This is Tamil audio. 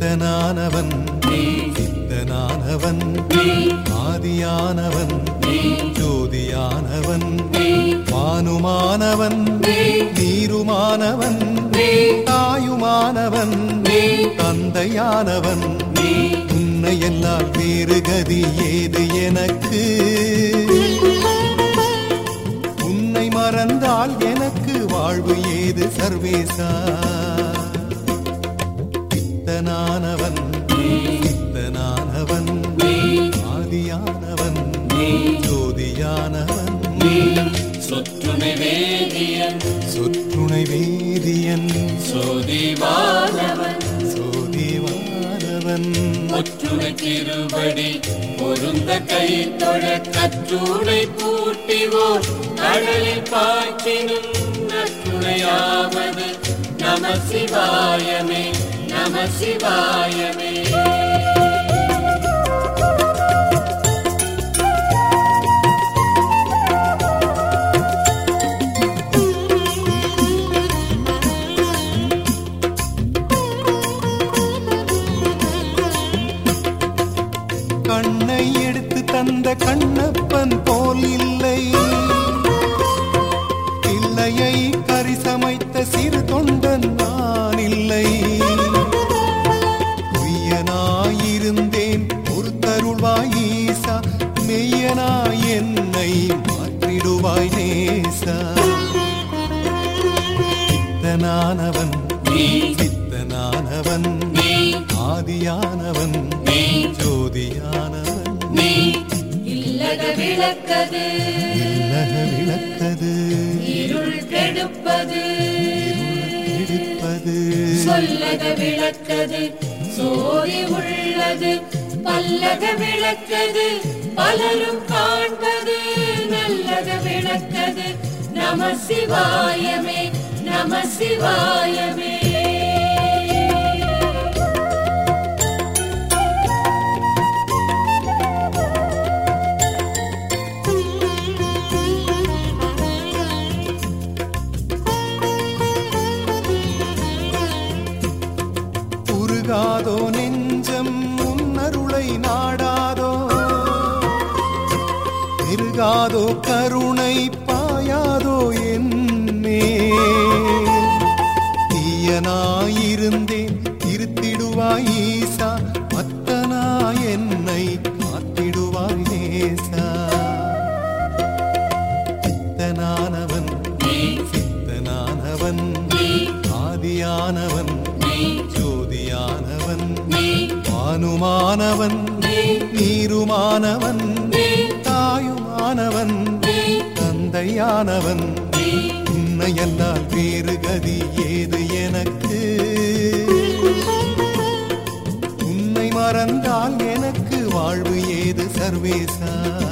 சித்தனானவன் சித்தனானவன் ஆதியானவன் ஜோதியானவன் வானுமானவன் நீருமானவன் தாயுமானவன் தந்தையானவன் உன்னை எல்லாம் வேறு கதி ஏது எனக்கு உன்னை மறந்தால் எனக்கு வாழ்வு ஏது சர்வேசா சித்தனானவன் சித்தனானவன் ஆதியானவன் ஜோதியானவன் சொற்றுமை வேதியன் சொற்றுணை வேதியன் சோதிவானவன் சோதிவானவன் ஒற்றுமை திருபடி பொருந்த கை தொழ கற்றுணை பூட்டிவோர் கடலில் பாய்ச்சினும் நற்றுணையாவது நம சிவாயமே நம சிவாயமே கண்ணை எடுத்து தந்த கண்ணப்பன் போல் இல்லை பிள்ளையை கரிசமைத்த சிறு தொண்டன் நான் இல்லை பொய்யனாயிருந்தேன் பொறுத்தருள்வாய் ஈசா மெய்யனாய் என்னை மாற்றிடுவாய் நேசா சித்தனானவன் சித்தனானவன் ஆதியானவன் ஜோதியானவன் இல்லக விளக்கது இல்லக விளக்கது இருள் கெடுப்பது எடுப்பது சொல்லக விளக்கது சோதி உள்ளது பல்லக விளக்கது பலரும் காண்பது நல்லக விளக்கது நம சிவாயமே நம சிவாயமே உருகாதோ நெஞ்சம் உன்னருளை நாடாதோ பெருகாதோ கருணை பாயாதோ என்னே தீயனாயிருந்தேன் திருத்திடுவாய் ஈசா மத்தனா என்னை காத்திடுவாய் நேசா சித்தனானவன் சித்தனானவன் ஆதியானவன் ஜோதியானவன் வானுமானவன் நீருமானவன் தாயுமானவன் தந்தையானவன் உன்னையெல்லாம் வேறு கதி ஏது எனக்கு உன்னை மறந்தால் எனக்கு வாழ்வு ஏது சர்வேசா